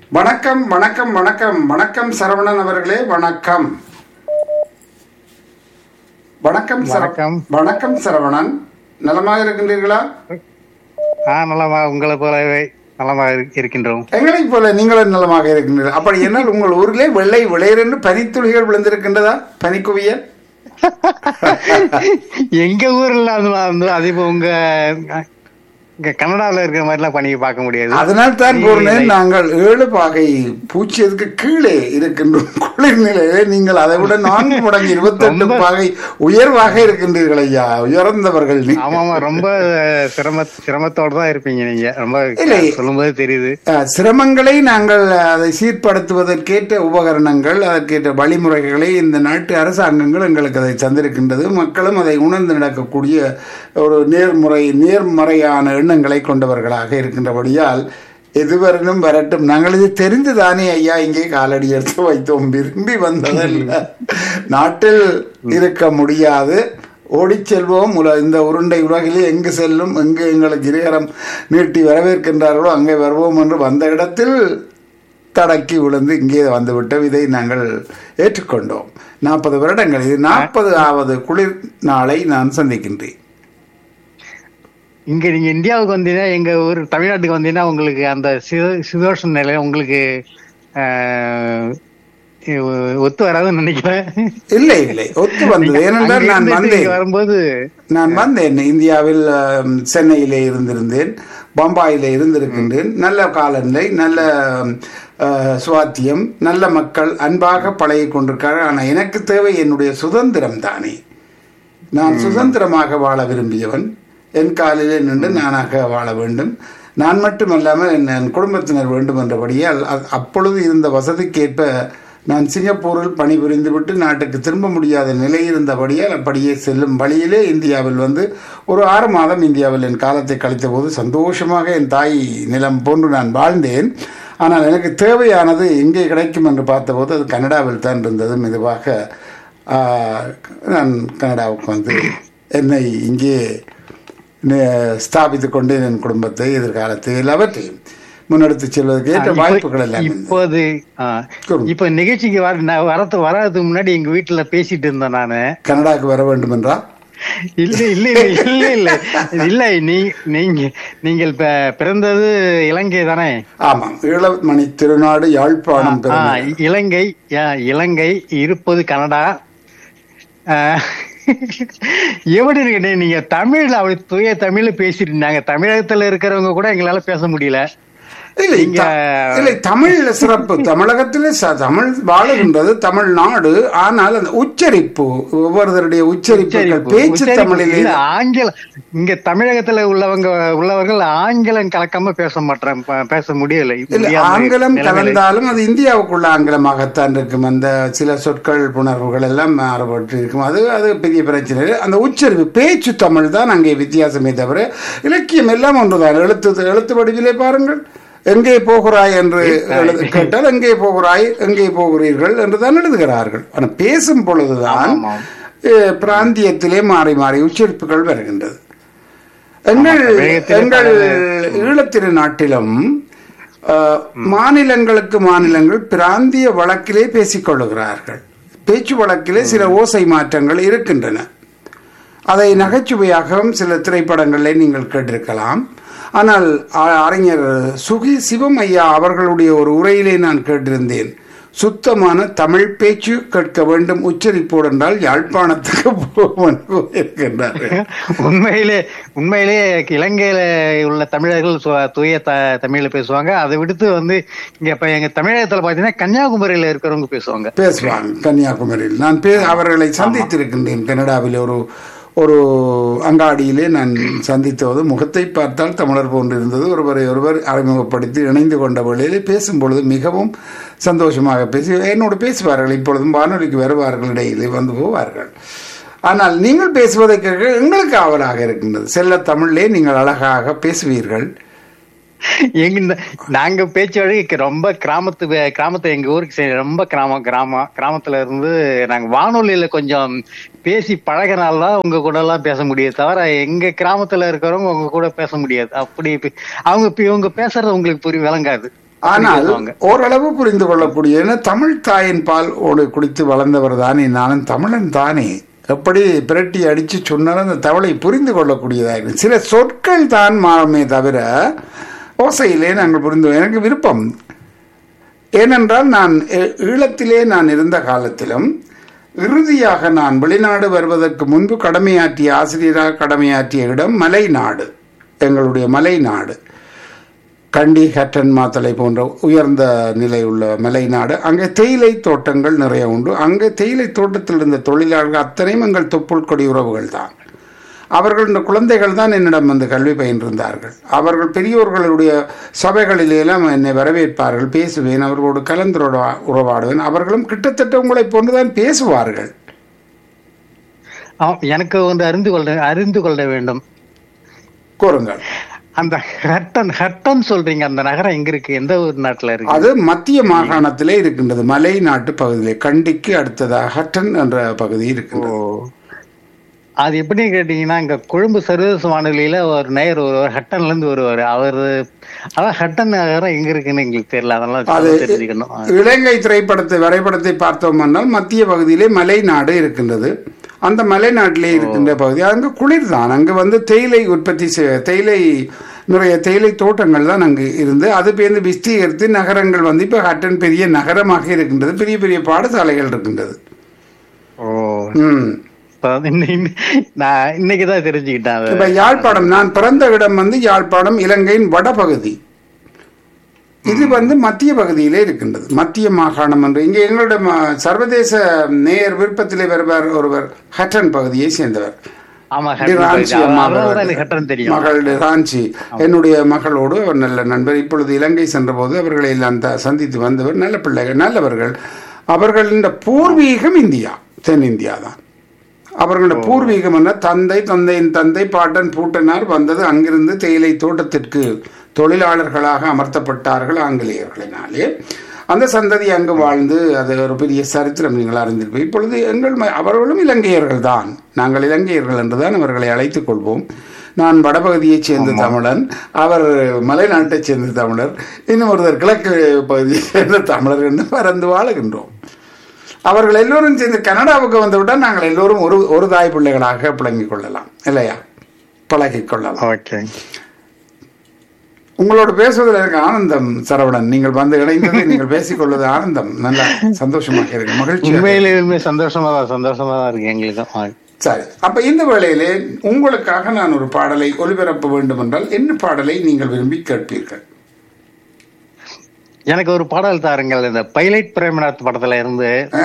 வணக்கம் வணக்கம் வணக்கம் வணக்கம் சரவணன் அவர்களே வணக்கம் வணக்கம் சர- வணக்கம். வணக்கம் சரவணன் நலமாக இருக்கின்றீர்களா ஆ நலமா உங்களை போலவே நலமா இரு- இருக்கின்றோம் எங்களைப் போல நீங்களும் நலமாக இருக்கின்றீர்கள் அப்படி என்னால் உங்கள் ஊரிலே வெள்ளை விளையரென்று பனித்துளிகள் விழுந்திருக்கின்றதா பனிக்குவியல் எங்க ஊர்ல அது வந்து அது இப்போ உங்க இங்க கனடால இருக்கிற மாதிரிலாம் பண்ணி பார்க்க முடியாது அதனால் தான் கூறினேன் நாங்கள் ஏழு பாகை பூச்சியதுக்கு கீழே இருக்கின்றோம் குளிர் நிலையிலே நீங்கள் அதை விட நான்கு மடங்கு இருபத்தெட்டு பாகை உயர்வாக இருக்கின்றீர்கள் ஐயா உயர்ந்தவர்கள் நீ ஆமா ஆமா ரொம்ப சிரம சிரமத்தோட தான் இருப்பீங்க நீங்க ரொம்ப இல்லை. சொல்லும்போது தெரியுது அஹ், சிரமங்களை நாங்கள் அதை சீர்படுத்துவதற்கேற்ற உபகரணங்கள் அதற்கேற்ற வழிமுறைகளை இந்த நாட்டு அரசாங்கங்கள் எங்களுக்கு அதை தந்திருக்கின்றது மக்களும் அதை உணர்ந்து நடக்கக்கூடிய ஒரு நேர்முறை நேர்மறையான எண்ணங்களை கொண்டவர்களாக இருக்கின்றபடியால் எதுவரையும் வரட்டும் நாங்கள் இது தெரிந்துதானே ஐயா இங்கே காலடி எடுத்து வைத்தோம் விரும்பி வந்ததல்ல நாட்டில் இருக்க முடியாது ஓடிச் செல்வோம் உல இந்த உருண்டை உலகிலே எங்கு செல்லும் எங்கு எங்களுக்கு இருகரம் நீட்டி வரவேற்கின்றார்களோ அங்கே வருவோம் என்று வந்த இடத்தில் தடக்கி விழுந்து இங்கே வந்துவிட்டோம் இதை நாங்கள் ஏற்றுக்கொண்டோம் நாற்பது வருடங்கள் இது நாற்பது ஆவது குளிர் நாளை நான் சந்திக்கின்றேன் இங்க நீங்க இந்தியாவுக்கு வந்தீங்கன்னா எங்க ஊர் தமிழ்நாட்டுக்கு வந்தீங்கன்னா உங்களுக்கு அந்த சித- சிதோஷ நிலை உங்களுக்கு ஆஹ், ஒத்து வராதுன்னு நினைக்கிறேன் இல்லை இல்லை ஒத்து வந்தது ஏனென்றால் அங்க நான் இருந்துட்டு வந்தேன் இங்க வரும்போது நான் வந்தேன் இந்தியாவில் அஹ், சென்னையிலே இருந்திருந்தேன் பம்பாயிலே இருந்திருக்கின்றேன் நல்ல காலநிலை நல்ல அஹ், சுவாத்தியம் நல்ல மக்கள் அன்பாக பழகி கொண்டிருக்கார்கள் ஆனால் எனக்கு தேவை என்னுடைய சுதந்திரம் தானே நான் சுதந்திரமாக வாழ விரும்பியவன் என் காலிலே நின்று நானாக வாழ வேண்டும் நான் மட்டுமல்லாமல் என் என் குடும்பத்தினர் வேண்டும் என்றபடியால் அ- அப்பொழுது இருந்த வசதிக்கேற்ப நான் சிங்கப்பூரில் பணிபுரிந்து விட்டு நாட்டுக்கு திரும்ப முடியாத நிலை இருந்தபடியால் அப்படியே செல்லும் வழியிலே இந்தியாவில் வந்து ஒரு ஆறு மாதம் இந்தியாவில் என் காலத்தை கழித்த போது சந்தோஷமாக என் தாய் நிலம் போன்று நான் வாழ்ந்தேன் ஆனால் எனக்கு தேவையானது எங்கே கிடைக்கும் என்று பார்த்தபோது அது கனடாவில் தான் இருந்தது மெதுவாக ஆஹ், நான் கனடாவுக்கு வந்து என்னை இங்கே ஸ்தாபித்துக் கொண்டேன் என் குடும்பத்தை எதிர்காலத்தை எல்லாவற்றையும் முன்னெடுத்து செல்வதற்கு ஏற்ற இப்ப- வாய்ப்புகள் எல்லாம் இருந்தது. இப்போது ஆ, சொல்லுங்க. இப்ப நிகழ்ச்சிக்கு வர நான் வரது வராதுக்கு முன்னாடி எங்க வீட்டுல பேசிட்டு இருந்தேன் நானு கனடாவுக்கு வர வேண்டும் என்றா இல்ல இல்ல இல்ல இல்ல இல்ல இல்ல நீ நீங்க நீங்கள் ப- பிறந்தது இலங்கை தானே ஆமாம் ஈழமணி திருநாடு யாழ்ப்பாணம் ஆ, பிறந்தது. இலங்கை ஆ, இலங்கை இருப்பது கனடா ஆ, எப்படி இருக்கு நீங்க தமிழ்ல அப்படி தூய தமிழ்ல பேசிட்டு இருந்தாங்க தமிழகத்துல இருக்கிறவங்க கூட எங்களால பேச முடியல இல்லை நீங்க- த- இல்லை தமிழ்ல சிறப்பு தமிழகத்திலே ச- தமிழ் வாழுகின்றது தமிழ்நாடு ஆனால் அந்த உச்சரிப்பு ஒவ்வொருவருடைய உச்சரிப்புகள் உச்சரிப்பு, பேச்சு உச்சரிப்பு. தமிழிலே இல்ல, ஆங்கிலம் இங்க தமிழகத்துல உள்ளவங்க உள்ளவர்கள் ஆங்கிலம் கலக்காம பேச மாட்டேன் பேச முடியல இல்ல முடியாத ஆங்கிலம் நிலைமையில. கலந்தாலும் அது இந்தியாவுக்குள்ள ஆங்கிலமாகத்தான் இருக்கும் அந்த சில சொற்கள் புணர்வுகள் எல்லாம் மாறுபட்டு இருக்கும் அது அது பெரிய பிரச்சனை இல்லை. அந்த உச்சரிப்பு பேச்சு தமிழ் தான் அங்கே வித்தியாசமே தவிர இலக்கியம் எல்லாம் ஒன்றுதான் எழுத்து எழுத்து வடிவிலே பாருங்கள் எங்கே போகிறாய் என்று எழுது கேட்டால் எங்கே போகிறாய் எங்கே போகிறீர்கள் என்று தான் எழுதுகிறார்கள் ஆனால் பேசும் பொழுதுதான் ஆமாம். அஹ், பிராந்தியத்திலே மாறி மாறி உச்சரிப்புகள் வருகின்றது எங்கள் தமிழகத்திலே எங்கள் ஈழத்திரு நாட்டிலும் அஹ், மாநிலங்களுக்கு மாநிலங்கள் பிராந்திய வழக்கிலே பேசிக்கொள்ளுகிறார்கள் பேச்சு வழக்கிலே சில ஓசை மாற்றங்கள் இருக்கின்றன அதை நகைச்சுவையாகவும் சில திரைப்படங்களிலே நீங்கள் கேட்டிருக்கலாம் ஆனால் அ- அறிஞர் சுகி சிவம் ஐயா அவர்களுடைய ஒரு உரையிலே நான் கேட்டிருந்தேன் சுத்தமான தமிழ் பேச்சு கேட்க வேண்டும் உச்சரிப்போடு என்றால் யாழ்ப்பாணத்துக்கு போவோம் இருக்கின்றார்கள் உண்மையிலே உண்மையிலே இலங்கையில உள்ள தமிழர்கள் சு- தூய த தமிழ்ல பேசுவாங்க அதை விடுத்து வந்து இங்க இப்ப எங்க தமிழகத்துல பாத்தீங்கன்னா கன்னியாகுமரியில இருக்கிறவங்க பேசுவாங்க பேசுவாங்க கன்னியாகுமரியில் நான் பே அவர்களை சந்தித்திருக்கின்றேன் கனடாவில் ஒரு ஒரு அங்காடியிலே நான் சந்தித்தது முகத்தை பார்த்தால் தமிழர் போன்று இருந்தது ஒருவரை ஒருவர் அறிமுகப்படுத்தி இணைந்து கொண்ட வேளையிலே பேசும் பொழுது மிகவும் சந்தோஷமாக பேசி என்னோடு பேசுவார்கள் இப்பொழுதும் வானொலிக்கு வருவார்கள் இடையிலே வந்து போவார்கள் ஆனால் நீங்கள் பேசுவதை கேட்க எங்களுக்கு ஆவலாக இருக்கின்றது செல்ல தமிழிலே நீங்கள் அழகாக பேசுவீர்கள் எங்க இந்த- நாங்க பேச்சு வழி ரொம்ப கிராமத்து வே- கிராமத்து எங்க ஊருக்கு சரி, ரொம்ப கிராமம் கிராமம் கிராமத்துல இருந்து நாங்க வானொலியில கொஞ்சம் பேசி பழகினால்தான் உங்க கூட எல்லாம் பேச முடியாது தவிர எங்க கிராமத்துல இருக்கிறவங்க உங்க கூட பேச முடியாது அப்படி பே- அவங்க இப்ப இவங்க பேசுறது உங்களுக்கு புரிய விளங்காது ஆனால் பேசுவாங்க. ஓரளவு புரிந்து கொள்ளக்கூடிய ஏன்னா தமிழ் தாயின் பால் ஓடு குடித்து வளர்ந்தவர் தானே நானும் தமிழன் தானே எப்படி பிரட்டி அடிச்சு சொன்னாலும் அந்த தவளை புரிந்து கொள்ளக்கூடியதாக இருக்கு சில சொற்கள் தான் மாறுமே தவிர ஓசையிலே நாங்கள் புரிந்து எனக்கு விருப்பம் ஏனென்றால் நான் ஈ- ஈழத்திலே நான் இருந்த காலத்திலும் இறுதியாக நான் வெளிநாடு வருவதற்கு முன்பு கடமையாற்றிய ஆசிரியராக கடமையாற்றிய இடம் மலைநாடு எங்களுடைய மலைநாடு கண்டி ஹட்டன் மாத்தலை போன்ற உயர்ந்த நிலை உள்ள மலைநாடு அங்கே தேயிலை தோட்டங்கள் நிறைய உண்டு அங்கே தேயிலை தோட்டத்தில் இருந்த தொழிலாளர்கள் அத்தனையும் எங்கள் தொப்புள் கொடி உறவுகள் தான் அவர்கள் குழந்தைகள் தான் என்னிடம் வந்து கல்வி பயின்றிருந்தார்கள் அவர்கள் பெரியோர்களுடைய சபைகளிலெல்லாம் என்னை வரவேற்பார்கள் பேசுவேன் அவர்களோடு கலந்துரையா உறவாடுவேன் அவர்களும் கிட்டத்தட்ட உங்களைப் போன்றுதான் பேசுவார்கள் ஆம், எனக்கு வந்து அறிந்து கொள்ள அறிந்து கொள்ள வேண்டும் கூறுங்கள் அந்த ஹட்டன் ஹட்டன் சொல்றீங்க அந்த நகரம் எங்க இருக்கு எந்த ஒரு நாட்டுல இருக்கு அது மத்திய மாகாணத்திலே இருக்கின்றது மலை நாட்டு பகுதியிலே கண்டிக்கு அடுத்ததாக ஹட்டன் என்ற பகுதி இருக்கின்றது அது எப்படி கேட்டீங்கன்னா இங்க கொழும்பு சர்வதேச வானொலியில ஒரு நேயர் ஒருவர் ஹட்டன்ல இருந்து வருவாரு அவரு அதான் ஹட்டன் நகரம் எங்க இருக்குன்னு எங்களுக்கு தெரியல அதெல்லாம் அது தெரிஞ்சுக்கணும் இலங்கை திரைப்படத்தை வரைபடத்தை பார்த்தோம் என்றால் மத்திய பகுதியிலே மலை நாடு இருக்கின்றது அந்த மலை நாட்டிலே இருக்கின்ற பகுதி அங்கு குளிர் தான் அங்கு வந்து தேயிலை உற்பத்தி செய் தேயிலை நிறைய தேயிலை தோட்டங்கள் தான் அங்கு இருந்து அது பேர்ந்து விஸ்தீகரித்து நகரங்கள் வந்து இப்போ ஹட்டன் பெரிய நகரமாக இருக்கின்றது பெரிய பெரிய பாடசாலைகள் இருக்கின்றது ஓ ம் இப்ப வந்து இன்னை- இன்னை- நான் இன்னைக்குதான் தெரிஞ்சுக்கிட்டேன் அது இப்ப யாழ்ப்பாணம் நான் பிறந்த இடம் வந்து யாழ்ப்பாணம் இலங்கையின் வடபகுதி இது வந்து மத்திய பகுதியிலே இருக்கின்றது மத்திய மாகாணம் என்று இங்கே எங்களோட ம- சர்வதேச நேயர் விருப்பத்திலே வருவார் ஒருவர் ஹட்டன் பகுதியை சேர்ந்தவர் ஆமா டி ராஞ்சி அம்மா அவ்வளவுதான் அவர்கள். எனக்கு ஹட்டன் தெரியும் மகள் டி ராஞ்சி என்னுடைய மகளோடு அவர் நல்ல நண்பர் இப்பொழுது இலங்கை சென்றபோது அவர்களை எல்லாம் த- சந்தித்து வந்தவர் நல்ல பிள்ளைகள் நல்லவர்கள் அவர்களின் பூர்வீகம் இந்தியா தென்னிந்தியா தான் அவர்களோட பூர்வீகம் என்ன தந்தை தந்தையின் தந்தை பாட்டன் பூட்டனார் வந்தது அங்கிருந்து தேயிலை தோட்டத்திற்கு தொழிலாளர்களாக அமர்த்தப்பட்டார்கள் ஆங்கிலேயர்களினாலே அந்த சந்ததி அங்கு வாழ்ந்து அது ஒரு பெரிய சரித்திரம் நீங்கள் அறிந்திருப்பீர்கள் இப்பொழுது எங்கள் ம- அவர்களும் இலங்கையர்கள் தான் நாங்கள் இலங்கையர்கள் என்றுதான் அவர்களை அழைத்துக் கொள்வோம் நான் வடபகுதியைச் சேர்ந்த தமிழன் அவர் மலைநாட்டைச் சேர்ந்த தமிழர் இன்னும் ஒருவர் கிழக்கு பகுதியைச் சேர்ந்த தமிழர் என்று பறந்து வாழுகின்றோம் அவர்கள் எல்லோரும் சேர்ந்து கனடாவுக்கு வந்துவிட்டால் நாங்கள் எல்லோரும் ஒரு ஒரு தாய் பிள்ளைகளாக பிழங்கிக் கொள்ளலாம் இல்லையா பழகிக் கொள்ளலாம் ஓகே உங்களோட பேசுவதில் எனக்கு ஆனந்தம் சரவணன் நீங்கள் வந்து இணைந்தது நீங்கள் பேசிக்கொள்வது ஆனந்தம் நல்லா சந்தோஷமாக இருக்கு மகிழ்ச்சி உண்மையிலுமே சந்தோஷமா தான் சந்தோஷமா தான் இருக்கு எங்களுக்கும் ஆ. சரி அப்ப இந்த வேளையிலே உங்களுக்காக நான் ஒரு பாடலை ஒளிபரப்ப வேண்டும் என்றால் என்ன பாடலை நீங்கள் விரும்பி கேட்பீர்கள் எனக்கு ஒரு பாடல் தாருங்கள் இந்த பைலைட் பிரேமநாத் படத்துல இருந்து ஆ,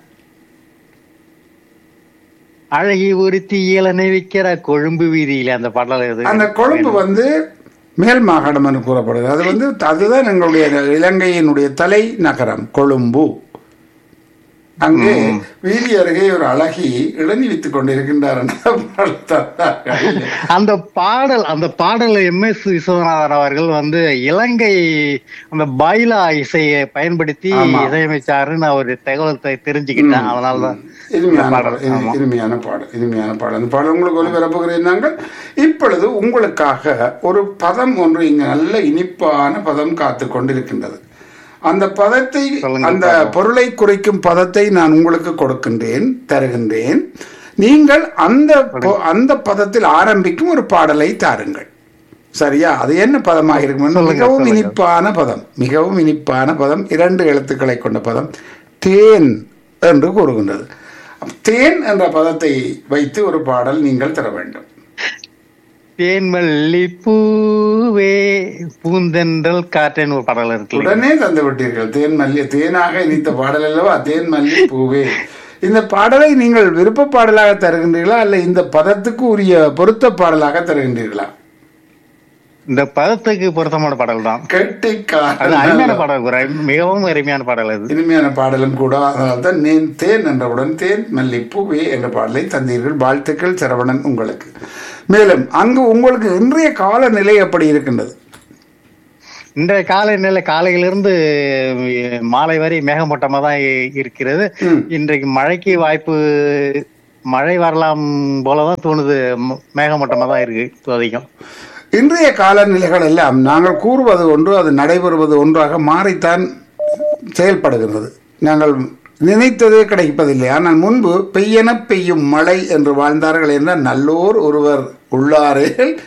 அழகி ஒருத்தி இளனை விக்கிற கொழும்பு வீதியில அந்த பாடல் இது அந்த கொழும்பு வந்து மேல் மாகாணம் என்று கூறப்படுது அது வந்து அதுதான் எங்களுடைய இலங்கையினுடைய தலை நகரம் கொழும்பு அங்கே வீதி அருகே ஒரு அழகி இளநி வித்துக் கொண்டிருக்கின்றார் என்ற பாடல் தந்தார்கள். அந்த பாடல் அந்த பாடல் எம் எஸ் விஸ்வநாதன் அவர்கள் வந்து இலங்கை அந்த பாய்லா இசையை பயன்படுத்தி ஆமா. இசையமைச்சாருன்னு நான் ஒரு தகவல் தெரிஞ்சுக்கிட்டேன் அதனாலதான் இனிமையான இந்த பாடல் இனி- ஆமா. இனிமையான பாடல் இனிமையான பாடல் அந்த பாடல் உங்களுக்கு ஒளிபரப்புகிறேன் நாங்கள் இப்பொழுது உங்களுக்காக ஒரு பதம் ஒன்று இங்கு நல்ல இனிப்பான பதம் காத்து கொண்டிருக்கின்றது அந்த பதத்தை சொல்லுங்க அந்த பொருளை குறிக்கும் பதத்தை நான் உங்களுக்கு கொடுக்கின்றேன் தருகின்றேன் நீங்கள் அந்த பொ- அந்த பதத்தில் ஆரம்பிக்கும் ஒரு பாடலை தாருங்கள் சரியா அது என்ன பதமாக இருக்கும் சொல்லுங்க, மிகவும் சொல்லுங்க. இனிப்பான பதம் மிகவும் இனிப்பான பதம் இரண்டு எழுத்துக்களை கொண்ட பதம் தேன் என்று கூறுகின்றது அப்ப தேன் என்ற பதத்தை வைத்து ஒரு பாடல் நீங்கள் தர வேண்டும் தேன்மல்லி பூவே பூந்தென்றல் காற்றேன்னு ஒரு பாடல் இருக்கு உடனே தந்து விட்டீர்கள் தேன் மல்லி தேனாக இனித்த பாடல் அல்லவா தேன் மல்லி பூவே இந்த பாடலை நீங்கள் விருப்ப பாடலாக தருகின்றீர்களா அல்ல இந்த பதத்துக்கு உரிய பொருத்த பாடலாக தருகின்றீர்களா இந்த பதத்துக்கு பொருத்தமான பாடல் தான் அது கெட்டிக்காரன் அருமையான பாடல் ஒரு அரு- மிகவும் அருமையான பாடல் அது இனிமையான பாடலும் கூட அதனால்தான் நேன் தேன் என்றவுடன் தேன் மல்லிப்பூவே என்ற பாடலை தந்தீர்கள் வாழ்த்துக்கள் சரவணன் உங்களுக்கு மேலும் அங்கு உங்களுக்கு இன்றைய காலநிலை எப்படி இருக்கின்றது இன்றைய காலைநிலை காலையிலிருந்து அஹ், மாலை வரை மேகமூட்டமா தான் இ- இருக்கிறது ம். இன்றைக்கு மழைக்கு வாய்ப்பு மழை வரலாம் போலதான் தோணுது ம- மேகமூட்டமா தான் இருக்கு இப்போதைக்கும் இன்றைய காலநிலைகள் எல்லாம் நாங்கள் கூறுவது ஒன்று அது நடைபெறுவது ஒன்றாக மாறித்தான் செயல்படுகிறது நாங்கள் நினைத்ததே கிடைப்பதில்லை ஆனால் முன்பு பெய்யென பெய்யும் மழை என்று வாழ்ந்தார்கள் என்றால் நல்லோர் ஒருவர் உள்ளாரே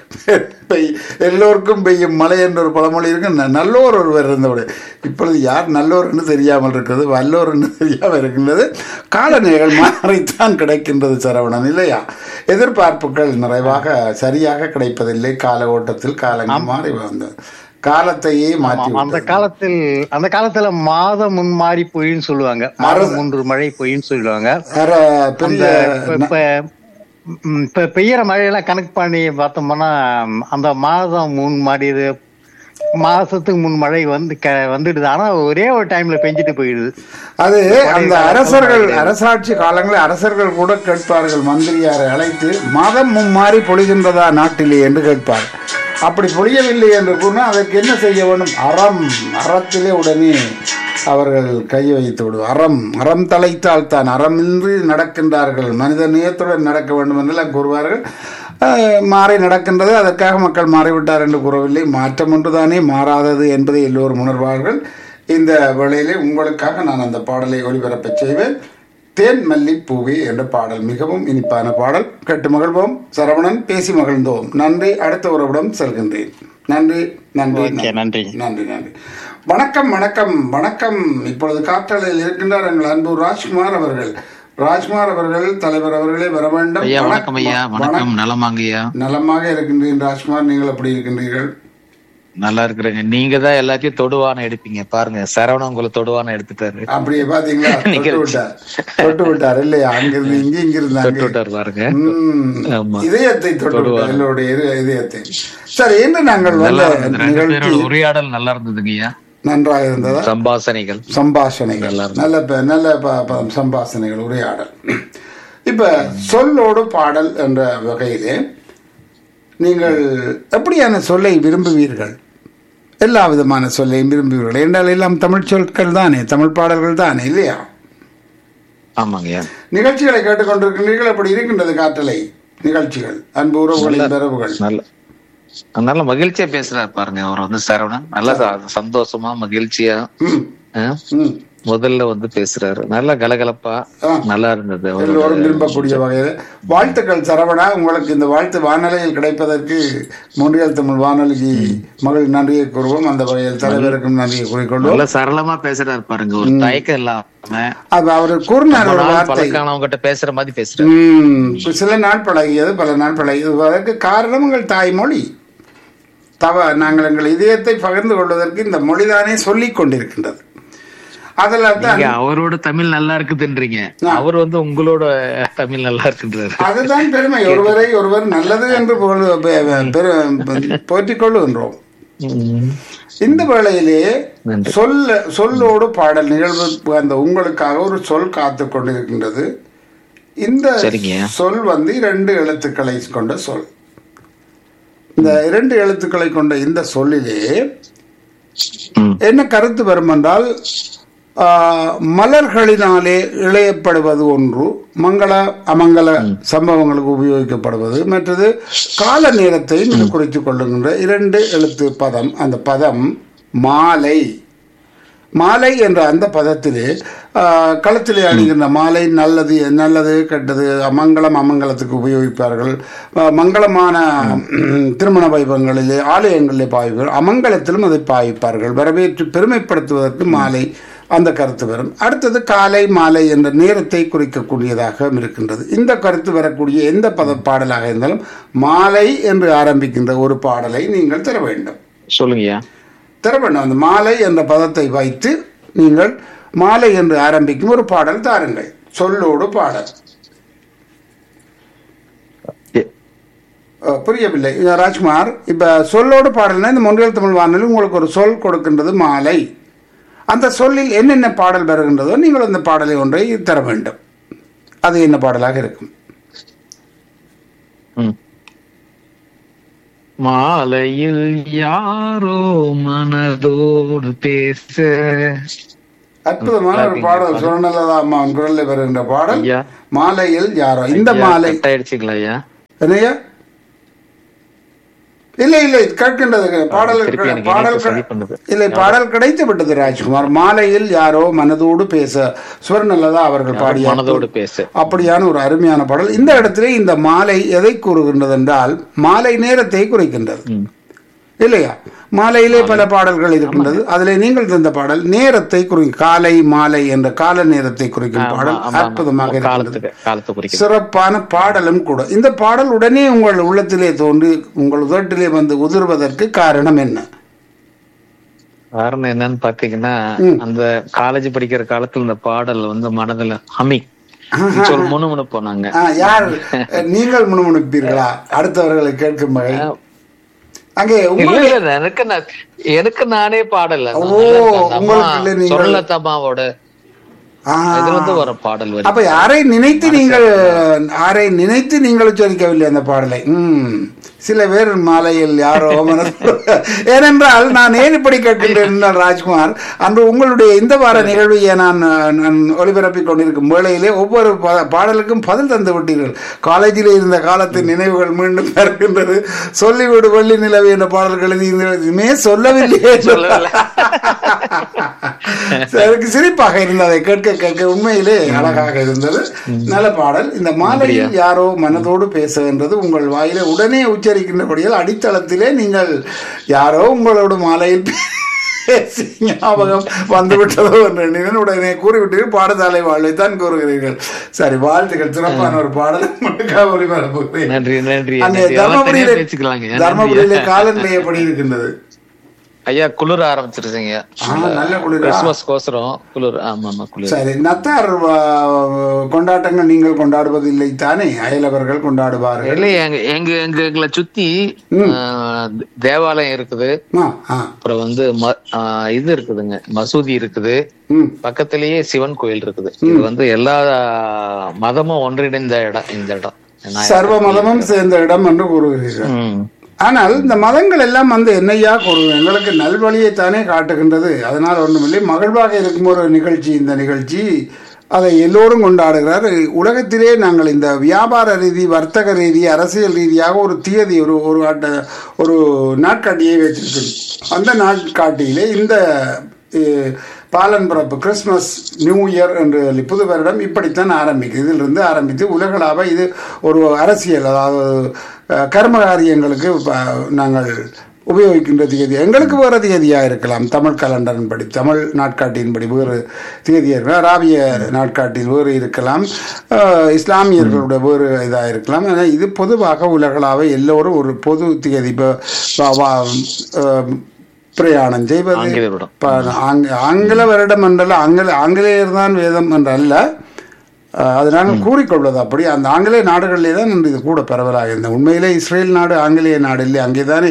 பெய் எல்லோருக்கும் பெய்யும் மழை என்ற ஒரு பழமொழி இருக்கு ந- நல்லோர் ஒருவர் இருந்தவர் இப்பொழுது யார் நல்லோர் என்று தெரியாமல் இருக்கிறது வல்லோர் என்று தெரியாமல் இருக்கின்றது காலநிலைகள் மாறித்தான் கிடைக்கின்றது சரவணன் இல்லையா எதிர்பார்ப்புகள் நிறைவாக சரியாக கிடைப்பதில்லை கால ஓட்டத்தில் காலங்கள் மாறி வந்தது காலத்தையே மாற்றி ஆமா, அந்த விட்டது. காலத்தில் அந்த காலத்துல மாதம் முன் மாறி பொய்ன்னு சொல்லுவாங்க மாதம் மூன்று மழை பொய்ன்னு சொல்லுவாங்க வேற அந்த பெரிய இப்ப- இப்ப ம், இப்ப பெய்யற மழையெல்லாம் கணக்கு பண்ணி பார்த்தோம்னா ம், அந்த மாதம் முன் மாறியது மாசத்துக்கு முன் மழை வந்து க- வந்துடுது ஆனா ஒரே ஒரு டைம்ல பெஞ்சிட்டு போயிடுது அது அந்த அரசர்கள் அரசாட்சி காலங்களில் அரசர்கள் கூட கேட்பார்கள் மந்திரியாரை அழைத்து மாதம் மும்மாறி பொழிகின்றதா நாட்டிலே என்று கேட்பார் அப்படி பொழியவில்லை என்று கூறினால் அதற்கு என்ன செய்ய வேண்டும் அறம் அறத்திலே உடனே அவர்கள் கை வைத்து விடுவார் அறம் அறம் தலைத்தால் தான் அறமின்றி நடக்கின்றார்கள் மனித நேயத்துடன் நடக்க வேண்டும் என்றெல்லாம் கூறுவார்கள் அஹ், மாறி நடக்கின்றது அதற்காக மக்கள் மாறிவிட்டார் என்று கூறவில்லை மாற்றம் ஒன்றுதானே மாறாதது என்பதை எல்லோரும் உணர்வார்கள் இந்த வேளையிலே உங்களுக்காக நான் அந்த பாடலை ஒளிபரப்பச் செய்வேன் தேன் மல்லி பூவே என்ற பாடல் மிகவும் இனிப்பான பாடல் கேட்டு மகிழ்வோம் சரவணன் பேசி மகிழ்ந்தோம் நன்றி அடுத்த உறவிடம் செல்கின்றேன் நன்றி நன்றி ஓகே, நன்றி. நன்றி நன்றி வணக்கம் வணக்கம் வணக்கம் இப்பொழுது காற்றலையில் இருக்கின்றார் எங்கள் அன்பு ராஜ்குமார் அவர்கள் ராஜ்குமார் அவர்கள் தலைவர் அவர்களே வர வேண்டும் ஐயா வணக்கம். வணக்கம் ஐயா வணக்கம் நலமாங்கய்யா நலமாக இருக்கின்றேன் ராஜ்குமார் நீங்கள் எப்படி இருக்கின்றீர்கள் நல்லா இருக்கிறேங்க நீங்க தான் எல்லாத்தையும் தொடுவான எடுப்பீங்க பாருங்க சரவணன் உங்களை தொடுவான எடுத்துட்டாரு அப்படியே பாத்தீங்களா நீங்க- தொட்டு விட்டார் தொட்டு விட்டார் இல்லையா அங்கிருந்து இங்க இங்கிருந்து தொட்டு அங்கே விட்டாரு பாருங்க ம், ஆமா. இதயத்தை தொட்டு விட்டார் எல்லோருடைய இரு- இதயத்தை சரி இன்று நாங்கள் நல்லா வந்த இருந்தது ரெண்டு நிகழ்ச்சி பேரோட உரையாடல் நல்லா இருந்ததுங்கய்யா நன்றாக இருந்ததா சம்பாசனைகள் சம்பாஷணைகள் நல்லா இருந்தது. நல்ல ப- நல்ல ப- ப- சம்பாஷணைகள் உரையாடல் இப்ப சொல்லோடு பாடல் என்ற வகையிலே நீங்கள் எப்படியான சொல்லை விரும்புவீர்கள் எல்லா விதமான சொல்லையும் விரும்புவீர்கள் என்றால் எல்லாம் தமிழ் சொற்கள் தானே தமிழ் பாடல்கள் தானே இல்லையா ஆமாங்கய்யா நிகழ்ச்சிகளை கேட்டுக்கொண்டிருக்கின்றீர்கள் அப்படி இருக்கின்றது காற்றலை நிகழ்ச்சிகள் அன்பு உறவுகளின் பெறவுகள் நல்ல நல்ல மகிழ்ச்சியா பேசுறாரு பாருங்க அவர் வந்து சரவணன் நல்லா ச- சந்தோஷமா மகிழ்ச்சியா ம், ஆ, ம். முதல்ல வந்து பேசுறாரு நல்லா கலகலப்பா ஆ. நல்லா இருந்தது அவரோட எல்லோரும் விரும்பக்கூடிய வகையில் வாழ்த்துக்கள் சரவணா உங்களுக்கு இந்த வாழ்த்து வானொலியில் கிடைப்பதற்கு மொழியல் தமிழ் வானொலிக்கு மகள் நன்றியை கூறுவோம் அந்த வகையில் தலைவருக்கும் நன்றியை கூறிக்கொள்வோம் நல்லா சரளமா பேசுறாரு பாருங்க ஒரு தயக்கம் இல்லாம அது அவர் கூறினார் ரொம்ப ஒரு நாள் வார்த்தை பழக்கானவங்க கிட்ட பேசுற மாதிரி பேசுறாரு ம், சில நாள் பழகியது பல நாள் பழகியது அதற்கு காரணம் உங்கள் தாய்மொழி தவ நாங்கள் எங்கள் இதயத்தை பகிர்ந்து கொள்வதற்கு இந்த மொழிதானே சொல்லிக் கொண்டிருக்கின்றது அதில் தான் நீங்க அவரோட தமிழ் நல்லா இருக்குதுன்றீங்க அவர் வந்து உங்களோட தமிழ் நல்லா இருக்குன்றாரு அதுதான் பெருமை ஒருவரை ஒருவர் நல்லது என்று புகழ் பெ- பெரு- போற்றிக் கொள்ளுகின்றோம் ம். இந்த வேளையிலே நன்றி. சொல்ல சொல்லோடு பாடல் நிகழ்வு அந்த உங்களுக்காக ஒரு சொல் காத்து கொண்டிருக்கின்றது இந்த சரிங்க. சொல் வந்து இரண்டு எழுத்துக்களை கொண்ட சொல் இந்த இரண்டு எழுத்துக்களை கொண்ட இந்த சொல்லிலே ம். என்ன கருத்து வரும் என்றால் ஆ, மலர்களினாலே இழையப்படுவது ஒன்று மங்கள அமங்கல சம்பவங்களுக்கு உபயோகிக்கப்படுவது மற்றது கால நேரத்தை குறித்துக் கொள்ளுகின்ற இரண்டு எழுத்து பதம் அந்த பதம் மாலை மாலை என்ற அந்த பதத்திலே ஆ, களத்திலே அணிகின்ற மாலை நல்லது நல்லது கெட்டது மங்களம் அமங்கலத்துக்கு உபயோகிப்பார்கள் ஆ, மங்களமான ம், திருமண வைபவங்களிலே ஆலயங்களிலே பாய்வார்கள் அமங்கலத்திலும் அதை பாய்ப்பார்கள் வரவேற்று பெருமைப்படுத்துவதற்கு மாலை அந்த கருத்து வரும் அடுத்தது காலை மாலை என்ற நேரத்தை குறிக்கக்கூடியதாக இருக்கின்றது இந்த கருத்து வரக்கூடிய எந்த பத பாடலாக இருந்தாலும் மாலை என்று ஆரம்பிக்கின்ற ஒரு பாடலை நீங்கள் தர வேண்டும் சொல்லுங்கய்யா தர வேண்டும் அந்த மாலை என்ற பதத்தை வைத்து நீங்கள் மாலை என்று ஆரம்பிக்கும் ஒரு பாடல் தாருங்கள் சொல்லோடு பாடல் எ- அஹ், புரியவில்லை அஹ், ராஜ்குமார் இப்ப சொல்லோடு பாடல்னா இந்த மொழியல் தமிழ் வானொலி உங்களுக்கு ஒரு சொல் கொடுக்கின்றது மாலை அந்த சொல்லில் என்னென்ன பாடல் வருகின்றதோ நீங்கள் அந்த பாடலை ஒன்றை தர வேண்டும் அது என்ன பாடலாக இருக்கும் ம். மாலையில் யாரோ மனதோடு பேச அற்புதமான ஒரு பாடல் சுரநலதா அம்மாவின் குரலில் வருகின்ற பாடல் ஐயா மாலையில் யாரோ இந்த ஐயா, மாலை cut ஆயிடுச்சுங்களா ஐயா என்னையா இல்லை இல்லை கேட்கின்றது பாடல் திருப்பி எனக்கு பாடல் இணைப்பு சரி பண்ணுது. இல்லை பாடல் கிடைத்து விட்டது ராஜ்குமார் மாலையில் யாரோ மனதோடு பேச சுவர்ணலதா அவர்கள் பாடிய மனதோடு பேசு அப்படியான ஒரு அருமையான பாடல் இந்த இடத்திலே இந்த மாலை எதை கூறுகின்றது என்றால் மாலை நேரத்தை குறிக்கின்றது ம். இல்லையா மாலையிலே பல பாடல்கள் இருக்கின்றது அதிலே நீங்கள் தந்த பாடல் நேரத்தை குறி காலை மாலை என்ற கால நேரத்தை குறிக்கும் பாடல் ஆமா, ஆமா. அற்புதமாக இருக்கின்றது காலத்துக்கு காலத்தை குறிக்கிறது சிறப்பான பாடலும் கூட இந்த பாடல் உடனே உங்கள் உள்ளத்திலே தோன்றி உங்கள் உதட்டிலே வந்து உதிர்வதற்கு காரணம் என்ன காரணம் என்னன்னு பாத்தீங்கன்னா அந்த காலேஜ் படிக்கிற காலத்துல இந்த பாடல் வந்து மனதுல ஹமி சொல் முணுமுணு போனாங்க ஆ, யார் நீங்கள் முணுமுணுப்பீர்களா அடுத்தவர்களை கேட்கும் வகை அங்கே இல்ல உங்கள் இல்ல எனக்கு நான் எனக்கு நானே பாடல் ஓ, உங்களுக்கு இல்ல, நீங்கள்- சொல்லத்தம்மாவோட ஆ, இதுல வந்து வர பாடல் வரி அப்ப யாரை நினைத்து நீங்கள் யாரை நினைத்து நீங்கள் உச்சரிக்கவில்லை அந்த பாடலை ம் சில பேர் மாலையில் யாரோ மனது ஏனென்றால் நான் ஏன் இப்படி கேட்கின்றேன் என்றால் ராஜ்குமார் அன்று உங்களுடைய இந்த வார நிகழ்வையை நான் நான் ஒளிபரப்பிக் கொண்டிருக்கும் வேளையிலே ஒவ்வொரு பா- பாடலுக்கும் பதில் தந்து விட்டீர்கள் காலேஜில் இருந்த காலத்து நினைவுகள் மீண்டும் இருக்கின்றது சொல்லிவிடு வெள்ளி நிலவு என்ற பாடல்கள் எழுதி இதுமே சொல்லவில்லையே எனக்கு சிரிப்பாக இருந்தது அதை கேட்க கேட்க உண்மையிலே அழகாக இருந்தது நல்ல பாடல் இந்த மாலையில் யாரோ மனதோடு பேசுகின்றது உங்கள் வாயிலே உடனே உச்சரிக்கின்றபடியால் அடித்தளத்திலே நீங்கள் யாரோ உங்களோட மாலையில் பேசி ஞாபகம் வந்துவிட்டதோ என்று எண்ணினேன் உடனே கூறிவிட்டீர்கள் பாடசாலை வாழ்வைத்தான் கூறுகிறீர்கள் சரி வாழ்த்துக்கள் சிறப்பான ஒரு பாடல் உங்களுக்காக ஒளிபரப்புகிறேன் நன்றி நன்றி அங்கே நன்றி. அதெல்லாம் தனியா தர்மபுரியிலே பேசிக்கலாங்க நன்றி. தர்மபுரியிலே காலநிலை எப்படி இருக்கின்றது ஐயா குளிர ஆரம்பிச்சிருச்சுங்க ஆ, நல்ல குளிரா? கிறிஸ்துமஸ் கோசரம் குளிர் ஆமா ஆமா குளிர் சரி நத்தார் ஆ, கொண்டாட்டங்கள் நீங்கள் கொண்டாடுவதில்லை தானே அயலவர்கள் கொண்டாடுவார்கள் இல்ல எங்க எங்க எங்க எங்களை சுத்தி ஆ, தேவாலயம் இருக்குது ஆ, ஆ. அப்புறம் வந்து ம- ஆ, இது இருக்குதுங்க மசூதி இருக்குது ம். பக்கத்திலேயே சிவன் கோயில் இருக்குது இது வந்து எல்லா மதமும் ஒன்றிணைந்த இடம் இந்த இடம் நான் சர்வ மதமும் சேர்ந்த இடம் என்று கூறுகிறீர்கள் ம். ஆனால் இந்த மதங்கள் எல்லாம் வந்து என்னையா கூறும் எங்களுக்கு நல்வழியை தானே காட்டுகின்றது அதனால் ஒன்றுமில்லை மகிழ்வாக இருக்கும் ஒரு நிகழ்ச்சி இந்த நிகழ்ச்சி அதை எல்லோரும் கொண்டாடுகிறார் உலகத்திலே நாங்கள் இந்த வியாபார ரீதி வர்த்தக ரீதி அரசியல் ரீதியாக ஒரு தியதி ஒரு ஒரு ஆட்ட ஒரு நாட்காட்டியை வைத்திருக்கிறோம் அந்த நாட்காட்டியிலே இந்த அஹ், பாலன் பிறப்பு கிறிஸ்மஸ் நியூ இயர் என்று சொல்லி புது வருடம் இப்படித்தான் ஆரம்பிக்குது இதிலிருந்து ஆரம்பித்து உலகளாவ இது ஒரு அரசியல் அதாவது அஹ், கர்ம காரியங்களுக்கு ப- நாங்கள் உபயோகிக்கின்ற தேதி எங்களுக்கு வேறு தேதியாக இருக்கலாம் தமிழ் கலண்டரின்படி தமிழ் நாட்காட்டியின்படி வேறு தேதியாக இருக்கலாம் அராபிய நாட்காட்டியில் வேறு இருக்கலாம் அஹ், இஸ்லாமியர்களுடைய வேறு இதாக இருக்கலாம் ஆனால் இது பொதுவாக உலகளாவ எல்லோரும் ஒரு பொது தேதி இப்போ வா- வா- அஹ், பிரயாணம் செய்வது ஆங்கில வருடம். ப- ஆங்க- ஆங்கில வருடம் என்றல்ல ஆங்கில ஆங்கிலேயர் தான் வேதம் என்றல்ல அஹ், அது நாங்கள் கூறிக்கொள்வது அப்படி அந்த ஆங்கிலேய நாடுகளிலே தான் இன்று இது கூட பரவலாக இருந்தது உண்மையிலே இஸ்ரேல் நாடு ஆங்கிலேய நாடு இல்லை அங்கே தானே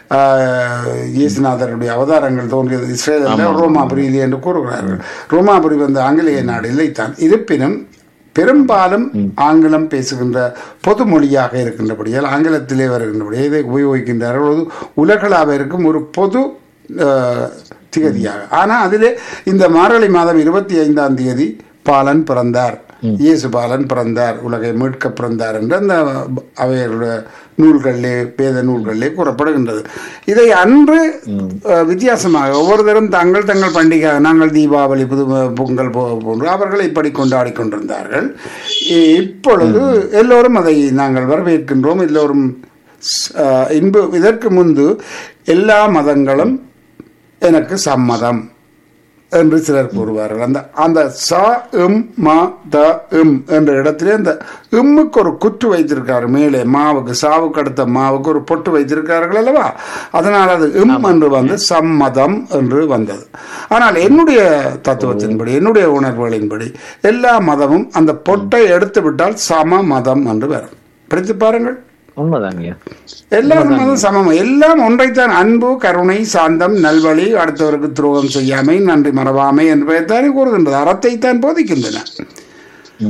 இயேசுநாதருடைய அவதாரங்கள் தோன்றியது இஸ்ரேல் அல்ல ரோமாபுரியிலே என்று கூறுகிறார்கள் ரோமாபுரி வந்து ஆங்கிலேய நாடு இல்லை தான் இருப்பினும் பெரும்பாலும் ஆங்கிலம் பேசுகின்ற பொது மொழியாக இருக்கின்றபடியால் ஆங்கிலத்திலே வருகின்றபடியே இதை உபயோகிக்கின்றார்கள் ஒரு உலகளாக இருக்கும் ஒரு பொது அஹ், திகதியாக ஆனால் அதிலே இந்த மார்கழி மாதம் இருபத்தி ஐந்தாம் தேதி பாலன் பிறந்தார் இயேசு பாலன் பிறந்தார் உலகை மீட்க பிறந்தார் என்று அந்த அவையருடைய நூல்களிலே வேத நூல்களிலே கூறப்படுகின்றது இதை அன்று அஹ், வித்தியாசமாக ஒவ்வொருத்தரும் தங்கள் தங்கள் பண்டிகை நாங்கள் தீபாவளி புது பொங்கல் போ- போன்று அவர்கள் இப்படி கொண்டாடி கொண்டிருந்தார்கள் இ- இப்பொழுது எல்லோரும் அதை நாங்கள் வரவேற்கின்றோம் எல்லோரும் ஸ்- அஹ், இன்பு இதற்கு முன்பு எல்லா மதங்களும் எனக்கு சம்மதம் என்று சிலர் கூறுவார்கள் அந்த அந்த ச இம் ம த இம் என்ற இடத்திலே அந்த இம்முக்கு ஒரு குற்று வைத்திருக்காரு மேலே மாவுக்கு சாவுக்கு அடுத்த மாவுக்கு ஒரு பொட்டு வைத்திருக்கார்கள் அல்லவா அதனால் அது இம் என்று வந்து சம்மதம் என்று வந்தது ஆனால் என்னுடைய தத்துவத்தின்படி என்னுடைய உணர்வுகளின்படி எல்லா மதமும் அந்த பொட்டை எடுத்து விட்டால் சம மதம் என்று வரும் படித்து பாருங்கள் உண்மைதாங்க எல்லா மதம் சமம் எல்லாம் ஒன்றைத்தான் அன்பு கருணை சாந்தம் நல்வழி அடுத்தவருக்கு துரோகம் செய்யாமை நன்றி மறவாமை என்பதைத்தானே கூறுகின்றது அறத்தைத்தான் போதிக்கின்றன ம்.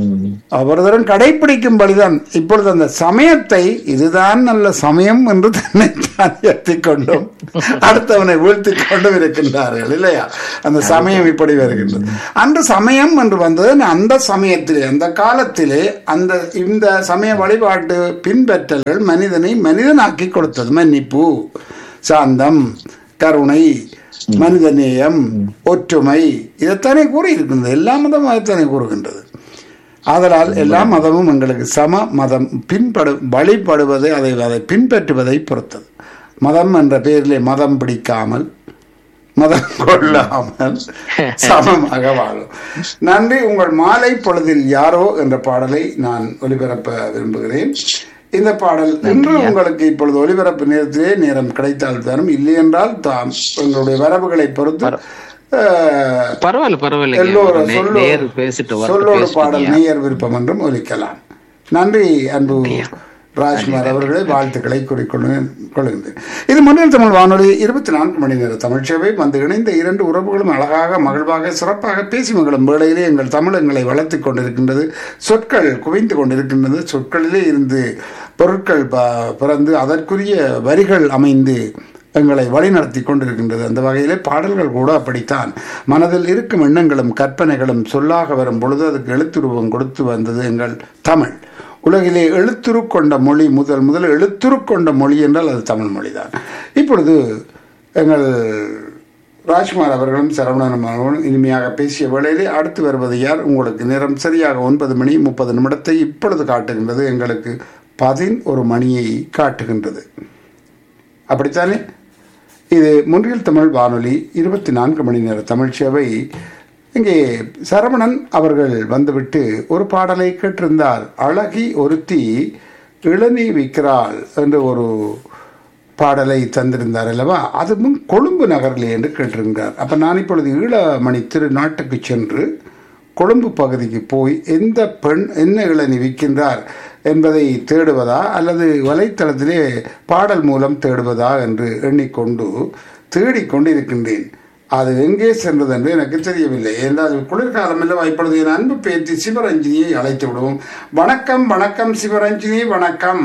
ஒவ்வொருத்தரும் கடைபிடிக்கும்படிதான் இப்பொழுது அந்த சமயத்தை இதுதான் நல்ல சமயம் என்று தன்னை தான் ஏற்றிக் கொண்டும் அடுத்தவனை வீழ்த்தி கொண்டும் இருக்கின்றார்கள் இல்லையா அந்த சமயம் இப்படி வருகின்றது அன்று சமயம் என்று வந்தது அந்த சமயத்திலே அந்த காலத்திலே அந்த இந்த சமய வழிபாட்டு பின்பற்றல்கள் மனிதனை மனிதனாக்கி கொடுத்தது மன்னிப்பு சாந்தம் கருணை மனிதநேயம் ஒற்றுமை இதைத்தானே கூறியிருக்கின்றது எல்லா மதமும் அதைத்தானே கூறுகின்றது ஆதலால் எல்லா மதமும் எங்களுக்கு சம மதம் பின்படு வழிபடுவதை அதை அதை பின்பற்றுவதை பொறுத்தது மதம் என்ற பெயரிலே மதம் பிடிக்காமல் மதம் கொள்ளாமல் சமமாக வாழும் நன்றி உங்கள் மாலை பொழுதில் யாரோ என்ற பாடலை நான் ஒலிபரப்ப விரும்புகிறேன் இந்த பாடல் இன்று உங்களுக்கு இப்பொழுது ஒலிபரப்பு நேரத்திலே நேரம் கிடைத்தால் தரும் இல்லை என்றால் தாம் எங்களுடைய வரவுகளை பொறுத்து அஹ், பரவாயில்ல பரவாயில்ல எல்லோரும் சொல்லோ- நேர் பேசிட்டு வரட்டும், சொல்லோடு பேசிட்டு பாடல் இருங்க. நேயர் விருப்பம் என்றும் ஒலிக்கலாம் நன்றி அன்பு ராஜ்குமார் அவர்களை வாழ்த்துக்களை கூறிக்கொண்டு கொள்கின்றேன் இது முன்னில் தமிழ் வானொலி இருபத்தி நான்கு மணி நேர தமிழ் சேவை வந்து இணைந்த இரண்டு உறவுகளும் அழகாக மகிழ்வாக சிறப்பாக பேசி மகளும் வேளையிலே எங்கள் தமிழ் எங்களை வளர்த்துக் கொண்டிருக்கின்றது சொற்கள் குவிந்து கொண்டிருக்கின்றது சொற்களிலே இருந்து பொருட்கள் ப- பிறந்து அதற்குரிய வரிகள் அமைந்து எங்களை வழிநடத்தி கொண்டிருக்கின்றது அந்த வகையிலே பாடல்கள் கூட அப்படித்தான் மனதில் இருக்கும் எண்ணங்களும் கற்பனைகளும் சொல்லாக வரும் பொழுது அதுக்கு எழுத்துருவம் கொடுத்து வந்தது எங்கள் தமிழ் உலகிலே எழுத்துரு கொண்ட மொழி முதல் முதல் எழுத்துரு கொண்ட மொழி என்றால் அது தமிழ் மொழிதான் இப்பொழுது எங்கள் ராஜ்குமார் அவர்களும் சரவணன் அவர்களும் இனிமையாக பேசிய வேளையிலே அடுத்து வருவது யார் உங்களுக்கு நேரம் சரியாக ஒன்பது மணி முப்பது நிமிடத்தை இப்பொழுது காட்டுகின்றது எங்களுக்கு பதினொரு மணியை காட்டுகின்றது அப்படித்தானே இது முன்றில் தமிழ் வானொலி இருபத்தி நான்கு மணி நேர தமிழ் சேவை இங்கே சரவணன் அவர்கள் வந்துவிட்டு ஒரு பாடலை கேட்டிருந்தார் அழகி ஒருத்தி இளநீ விற்கிறாள் என்று ஒரு பாடலை தந்திருந்தார் அல்லவா அதுவும் கொழும்பு நகரிலே என்று கேட்டிருந்தார் அப்ப நான் இப்பொழுது ஈழமணி திரு நாட்டுக்கு சென்று கொழும்பு பகுதிக்கு போய் எந்த பெண் என்ன இளநீ விற்கின்றார் என்பதை தேடுவதா அல்லது வலைத்தளத்திலே பாடல் மூலம் தேடுவதா என்று எண்ணிக்கொண்டு தேடிக்கொண்டு இருக்கின்றேன் அது எங்கே சென்றது என்று எனக்கு தெரியவில்லை என்றால் குளிர்காலம் அல்லவா இப்பொழுது என் அன்பு பேத்தி சிவரஞ்சினியை அழைத்து விடுவோம் வணக்கம் வணக்கம் சிவரஞ்சினி வணக்கம்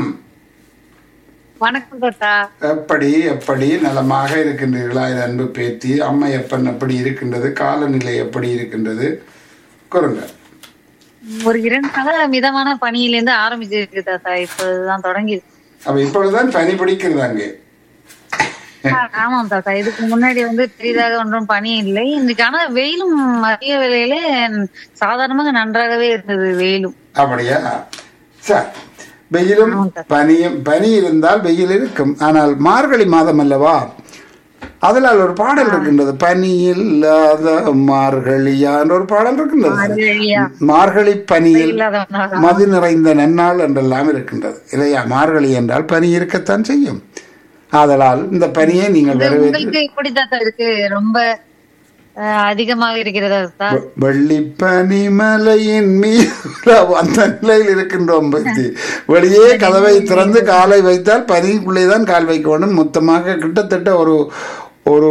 வணக்கம் தாத்தா எப்படி எப்படி நலமாக இருக்கின்றீர்களா என் அன்பு பேத்தி அம்மையப்பன் எப்படி இருக்கின்றது காலநிலை எப்படி இருக்கின்றது கூறுங்க ஒரு இரண்டு நாளா மிதமான பனியிலிருந்து ஆரம்பிச்சிருக்கு தாத்தா இப்பதான் தொடங்கி அப்ப இப்பொழுதுதான் பனி பிடிக்கிறது அங்கே ஆமாம் தாத்தா இதுக்கு முன்னாடி வந்து பெரிதாக ஒன்றும் பனி இல்லை இன்னைக்கு ஆனா வெயிலும் மதிய வேளையில சாதாரணமாக நன்றாகவே இருந்தது வெயிலும் அப்படியா சார் வெயிலும் பனியும் பனி இருந்தால் வெயில் இருக்கும் ஆனால் மார்கழி மாதம் அல்லவா அதனால் ஒரு பாடல் இருக்கின்றது பனி இல்லாத மார்கழியா என்ற ஒரு பாடல் இருக்கின்றது மார்கழியா? மார்கழி பனியில் இல்லாத மது நிறைந்த நன்னாள் என்றெல்லாம் இருக்கின்றது இல்லையா மார்கழி என்றால் பனி இருக்கத்தான் செய்யும் ஆதலால் இந்த பனியை நீங்கள் வரவேற்று உங்களுக்கு எப்படி தாத்தா இருக்கு ரொம்ப அஹ், அதிகமாக இருக்கிறதா தாத்தா வெ- வெள்ளிப்பனி மலையின் மீது அந்த நிலையில் இருக்கின்றோம் பத்தி வெளியே கதவை திறந்து காலை வைத்தால் பனிக்குள்ளே தான் கால் வைக்க வேண்டும் மொத்தமாக கிட்டத்தட்ட ஒரு ஒரு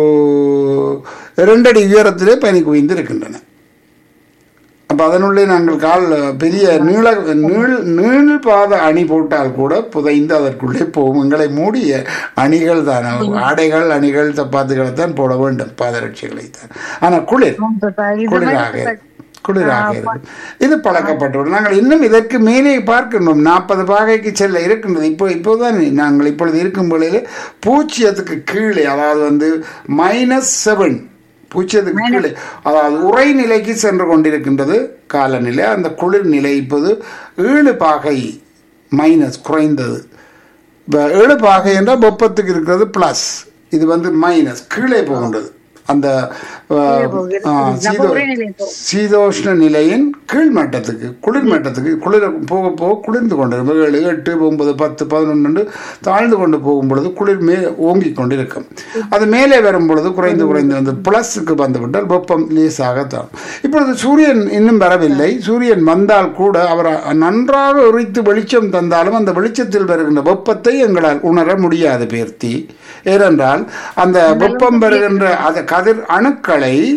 இரண்டடி உயரத்திலே பனி குவிந்து இருக்கின்றன அப்ப அதனுள்ளே நாங்கள் கால் பெரிய நீள நீள் நீள் பாத அணி போட்டால் கூட புதைந்து அதற்குள்ளே போகும் எங்களை மூடிய அணிகள் தான் ஆடைகள் அணிகள் தப்பாத்துகளை தான் போட வேண்டும் பாதரட்சிகளை தான் ஆனா குளிர் ஆமாம் தாத்தா இது குளிராக மாதிரி இருக்கும். குளிராக இருக்கும் இது பழக்கப்பட்டோம் நாங்கள் இன்னும் இதற்கு மேலே பார்க்கின்றோம் நாற்பது பாகைக்கு செல்ல இருக்கின்றது இப்போ இப்போதான் நாங்கள் இப்பொழுது இருக்கும் பொழுது பூச்சியத்துக்கு கீழே அதாவது வந்து மைனஸ் செவன் பூச்சியத்துக்கு கீழே அதாவது உறை நிலைக்கு சென்று கொண்டிருக்கின்றது காலநிலை அந்த குளிர் நிலை இப்போது ஏழு பாகை மைனஸ் குறைந்தது இப்போ ஏழு பாகை என்றால் வெப்பத்துக்கு இருக்கிறது ப்ளஸ் இது வந்து மைனஸ் கீழே போகின்றது அந்த அஹ், ஆ, சீதோ ஒரே நிலையில் போகும். சீதோஷ்ண நிலையின் கீழ் மட்டத்துக்கு குளிர் மட்டத்துக்கு குளிர் போக போக குளிர்ந்து கொண்டிருக்கும் ஏழு எட்டு ஒன்பது பத்து பதினொன்று தாழ்ந்து கொண்டு போகும் பொழுது குளிர் மே ஓங்கி கொண்டிருக்கும் அது மேலே வரும் பொழுது குறைந்து குறைந்து வந்து பிளஸுக்கு வந்துவிட்டால் வெப்பம் லேசாக தரும் இப்பொழுது சூரியன் இன்னும் வரவில்லை சூரியன் வந்தால் கூட அவர் நன்றாக உரித்து வெளிச்சம் தந்தாலும் அந்த வெளிச்சத்தில் வருகின்ற வெப்பத்தை எங்களால் உணர முடியாது பேர்த்தி ஏனென்றால் அந்த வெப்பம் வருகின்ற அந்த கதிர் அணுக்களை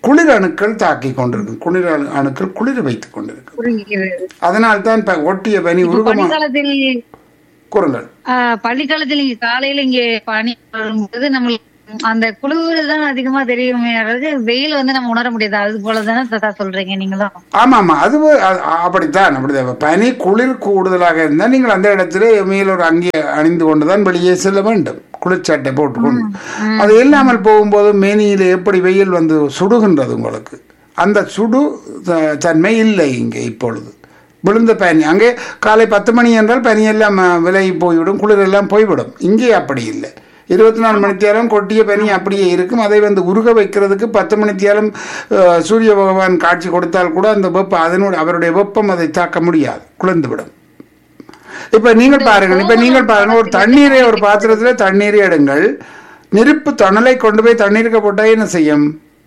குளிர் அணுக்கள் தாக்கி கொண்டிருக்கும் குளிர் அணு- அணுக்கள் குளிர் வைத்துக் கொண்டிருக்கும் புரிகிறது அதனால் தான் இப்ப ஒட்டிய பனி இப்ப உருகமா பனிக்காலத்தில் கூறுங்கள் ஆஹ் பள்ளிக்காலத்தில் இங்க காலையில இங்க பனி வரும்போது நம்மளுக்கு அந்த குளிர் தான் அதிகமா தெரியுமே அதாவது வெயில் வந்து நம்ம உணர முடியாது அது போலதானே தாத்தா சொல்றீங்க நீங்களும் ஆமா ஆமா அது அ- அப்படித்தான் அப்படிதான் பனி குளிர் கூடுதலாக இருந்தால் நீங்கள் அந்த இடத்துல மேல் ஒரு அங்கே அணிந்து கொண்டுதான் வெளியே செல்ல வேண்டும் குளிர்ச்சட்டை போட்டுக்கொண்டு அது இல்லாமல் போகும்போது மேனியில் எப்படி வெயில் வந்து சுடுகின்றது உங்களுக்கு அந்த சுடு த- தன்மை இல்லை இங்கே இப்பொழுது விழுந்த பனி அங்கே காலை பத்து மணி என்றால் பனி எல்லாம் அஹ், விலகி போய்விடும் குளிர் எல்லாம் போய்விடும் இங்கே அப்படி இல்லை இருபத்தி நாலு மணித்தியாலம் கொட்டிய பனி அப்படியே இருக்கும் அதை வந்து உருக வைக்கிறதுக்கு பத்து மணித்தியாலம் அஹ், சூரிய பகவான் காட்சி கொடுத்தால் கூட அந்த வெப்பம் அதனோட அவருடைய வெப்பம் அதை தாக்க முடியாது குளிர்ந்து விடும் இப்ப நீங்கள் பாருங்கள் இப்ப நீங்கள் பாருங்க ஒரு தண்ணீரை ஒரு பாத்திரத்துல தண்ணீரை எடுங்கள் நெருப்பு தணலை கொண்டு போய் தண்ணீருக்கு போட்டா என்ன செய்யும்